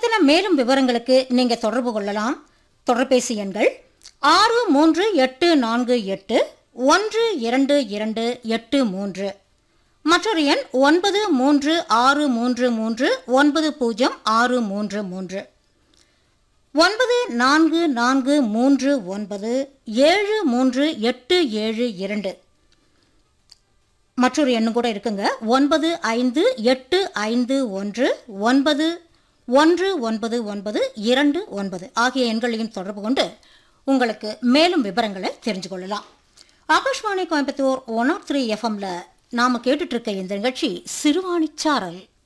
பற்றின மேலும் விவரங்களுக்கு நீங்க தொடர்பு கொள்ளலாம் தொலைபேசி எண்கள் ஆறு மூன்று எட்டு நான்கு எட்டு ஒன்று இரண்டு இரண்டு எட்டு மூன்று மற்றொரு எண் ஒன்பது மூன்று ஆறு மூன்று மூன்று ஒன்பது பூஜ்ஜியம் ஆறு மூன்று மூன்று ஒன்பது நான்கு நான்கு மூன்று ஒன்பது ஏழு மூன்று எட்டு ஏழு இரண்டு மற்றொரு எண்ணு கூட இருக்குங்க ஒன்பது ஐந்து எட்டு ஐந்து ஒன்று ஒன்பது ஒன்று ஒன்பது ஒன்பது இரண்டு ஒன்பது ஆகிய எண்களையும் தொடர்பு கொண்டு உங்களுக்கு மேலும் விவரங்களை தெரிஞ்சு கொள்ளலாம் ஆகாஷ்வாணி கோயம்புத்தூர் ஒன் ஆர் த்ரீ எஃப்எம்ல நாம கேட்டுட்டு இருக்க இந்த நிகழ்ச்சி சிறுவாணிச்சாரல்